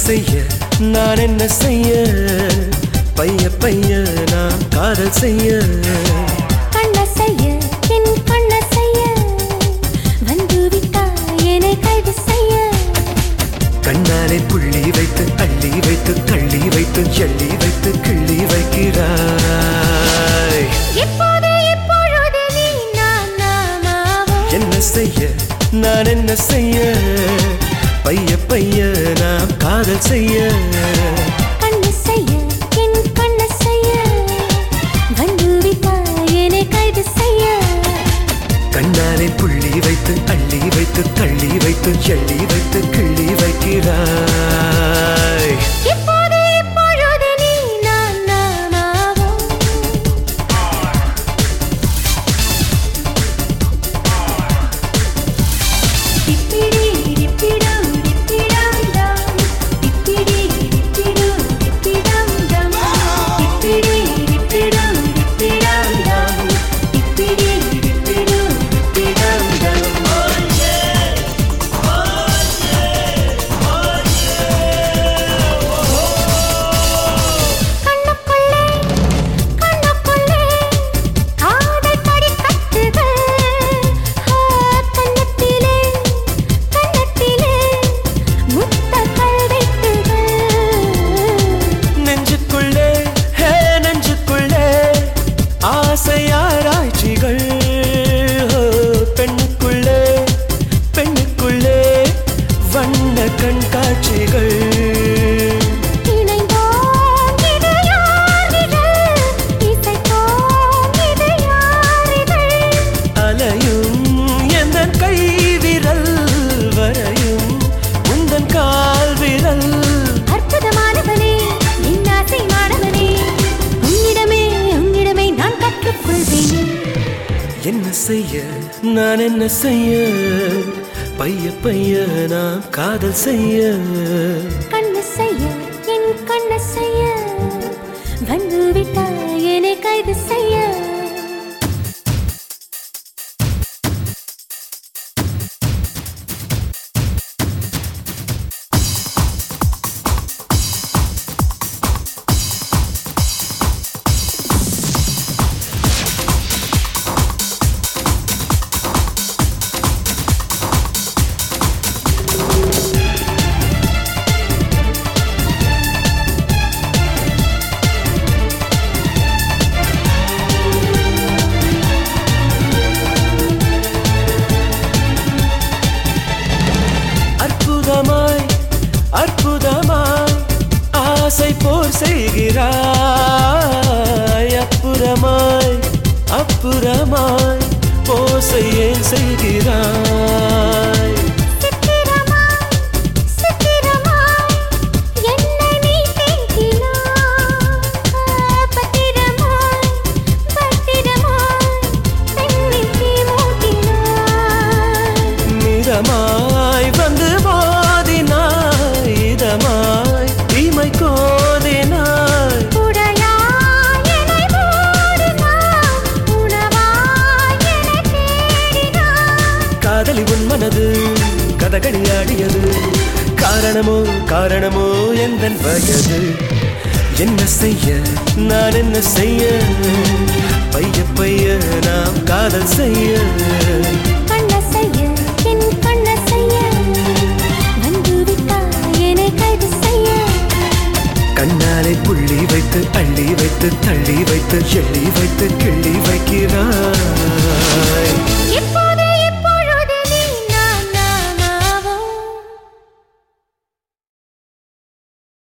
செய்ய நான் என்ன செய்ய பைய பைய நான் காதல் செய்ய கண்ண செய்ய என் கண்ண செய்ய வந்து விட்டாய் என்னை கைது செய்ய கண்ணாலே புள்ளி வைத்து அள்ளி வைத்து தள்ளி வைத்து எள்ளி வைத்து கிள்ளி வைக்கிறாய் இப்போது இப்பொழுது நீ நான் நாமாவோம் என்ன செய்ய நான் என்ன செய்ய பைய பைய நாம் காதல் செய்ய கண்ண செய்ய என் கண்ண செய்ய வந்து விட்டாய் என்னை கைது செய்ய கண்ணாலே புள்ளி வைத்து அள்ளி வைத்து தள்ளி வைத்து எள்ளி வைத்து கிள்ளி வைக்கிறாய் இப்போது இப்பொழுது நீ நான் நாமாவோம் டிப்பிடி டிப்பிடம் டிப்பிடம் டம் டிப்பிடி டிப்பிடம் டிப்பிடம் டம் டிப்பிடி டிப்பிடம் டிப்பிடம் டம் டிப்பிடி டிப்பிடம் டிப்பிடம் டம் கண்ணுக்குள்ளே கண்ணுக்குள்ளே காதல் படிக்கட்டுகள் ஆ, கன்னத்திலே கன்னத்திலே முத்த கல்வெட்டுகள் நெஞ்சுக்குள்ளே ஹே நெஞ்சுக்குள்ளே ஆசையாராய்ச்சிகள் ஓ, பெண்ணுக்குள்ளே பெண்ணுக்குள்ளே வண்ண கண்காட்சிகள் இணைந்தோம் இது யாரிதழ் இசைத்தோம் இது யாரிதழ் அலையும் எந்த கை விரல் வரையும் உந்தன் கால் விரல் அற்புதமானவனே என் ஆசை மாணவனே உன்னிடமே உன்னிடமே நான் கற்றுக்கொள்வேனே என்ன செய்ய நான் என்ன செய்ய பைய பைய நாம் காதல் செய்ய கண்ணு செய்ய என் கண்ணு செய்ய வந்து விட்டாய் என்னை கைது செய்ய அற்புதமாய் அற்புதமாய் ஆசை போர் செய்கிறாய் அப்புறமாய் அப்புறமாய் போசை ஏன் செய்கிறாய் சித்திரமாய் சித்திரமாய் என்னை நீ தேக்கினாய் பத்திரமாய் பத்திரமாய் பெண்ணில் தீ மூட்டினாய் மிதமாய் வந்து மோதினாய் இதமாய் தீமை கோதினாய் உடையாய் என்னை மூடினாய் உணவாய் என்னை தேடினாய் காதலி உன் மனது கதகளி ஆடியது காரணமோ காரணமோ எந்த வயது என்ன செய்ய நான் என்ன செய்ய பைய பைய நாம் காதல் செய்ய கண்ண செய்ய என் கண்ண செய்ய வந்து விட்டாய் என்னை கைது செய்ய கண்ணாலே புள்ளி வைத்து அள்ளி வைத்து தள்ளி வைத்து எள்ளி வைத்து கிள்ளி